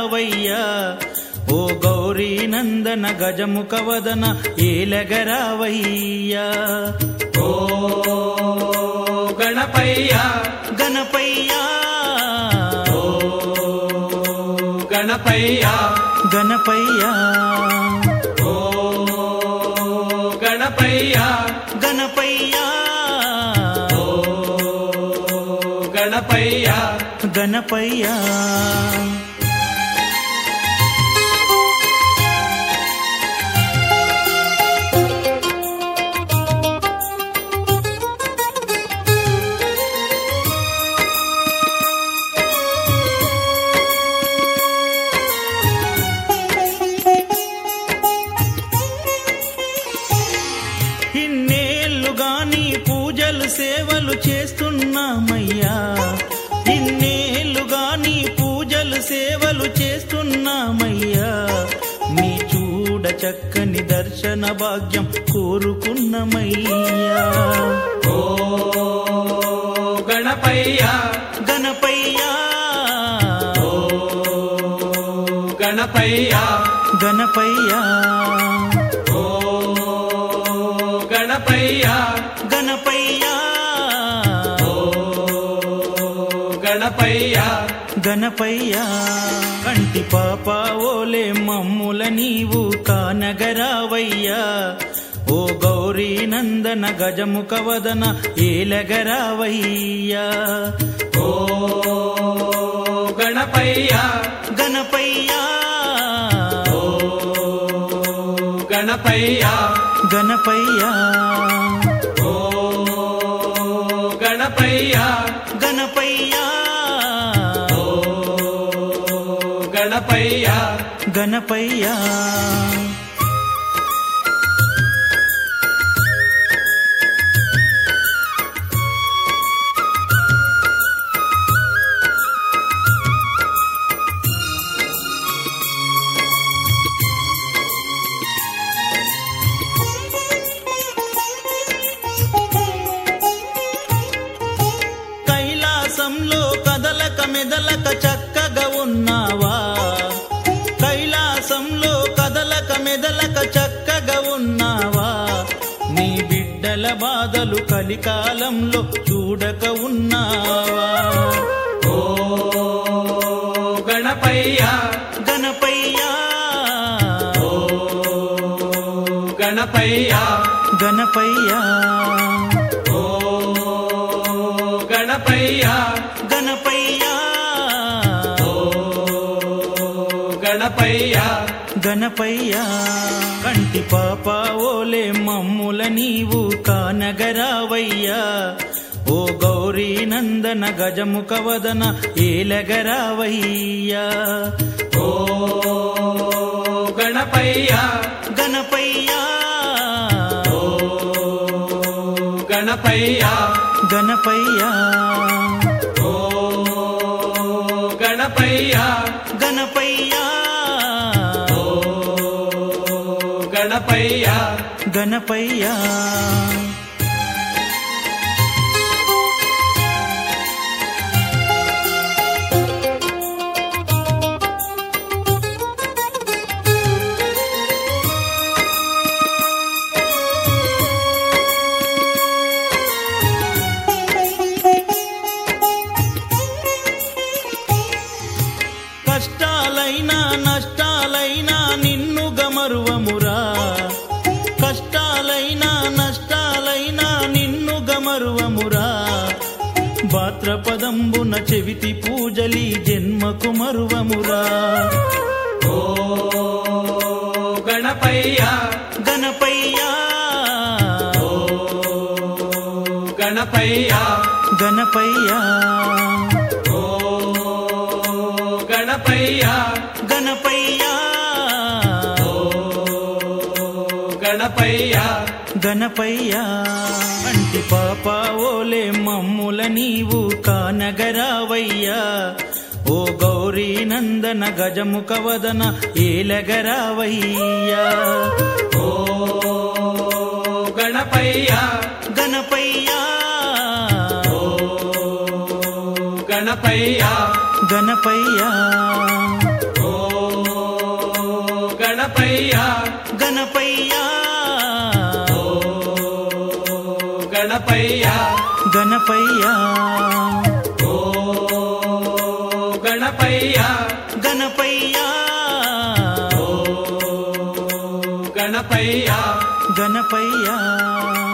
ఏలగరావయ్యా ఓ గౌరీ నందన గజముఖ వదన ఏలగరావయ్యా ఓ గణపయ్య గణపయ్యా ఓ గణపయ్య గణపయ్యా ఓ గణపయ్య గణపయ్యా ఓ గణపయ్య గణపయ్యా ఇన్నేళ్లుగా నీ పూజలు సేవలు చేస్తున్నామయ్యా ఇన్నేళ్లుగా నీ పూజలు సేవలు చేస్తున్నామయ్యా నీ చూడ చక్కని దర్శన భాగ్యం కోరుకున్నమయ్యా ఓ గణపయ్య గణపయ్యా ఓ గణపయ్య గణపయ్యా ఓ గణపయ్య గణపయ్యా ఓ గణపయ్య గణపయ్యా కంటి పాప ఓలే మమ్ముల నీవు కానగరావయ్యా ఓ గౌరీ నందన గజముఖ వదన ఏలగరావయ్యా ఓ గణపయ్య గణపయ్యా ఓ గణపయ్య గణపయ్యా ఓ గణపయ్య గణపయ్యా ఓ గణపయ్య గణపయ్యా కైలాసంలో కదలక మెదలక చక్కగా ఉన్నావా కైలాసంలో కదలక మెదలక చక్కగా ఉన్నావా నీ బిడ్డల బాధలు కలికాలంలో చూడక ఉన్నావా ఓ గణపయ్య గణపయ్యా ఓ గణపయ్య గణపయ్యా ఓ గణపయ్య గణపయ్యా ఓ గణపయ్య గణపయ్యా కంటి పాప ఓలే మమ్ముల నీవు కానగరావయ్యా ఓ గౌరీ నందన గజముఖ వదన ఏలగరావయ్యా ఓ గణపయ్య గణపయ్యా ఓ గణపయ్య గణపయ్యా ఓ గణపయ్య గణపయ్యా ఓ గణపయ్య గణపయ్యా కష్టాలైనా నష్టాలైనా నిన్ను గమరువమురా కష్టాలైనా నష్టాలైనా నిన్ను గమరువమురా భాద్రపదంబున చెవితి పూజలి జన్మకు మరువమురా ఓ గణపయ్య గణపయ్యా ఓ గణపయ్య గణపయ్యా ఓ గణపయ్య గణపయ్యా ఓ గణపయ్య గణపయ్యా కంటి పాప ఓలే మమ్ముల నీవు కానగరావయ్యా ఓ గౌరీ నందన గజముఖ వదన ఏలగరావయ్యా ఓ గణపయ్య గణపయ్యా ఓ గణపయ్య గణపయ్యా ఓ గణపయ్యా గణపయ్య గణపయ్యా ఓ గణపయ్య గణపయ్యా ఓ గణపయ్య గణపయ్యా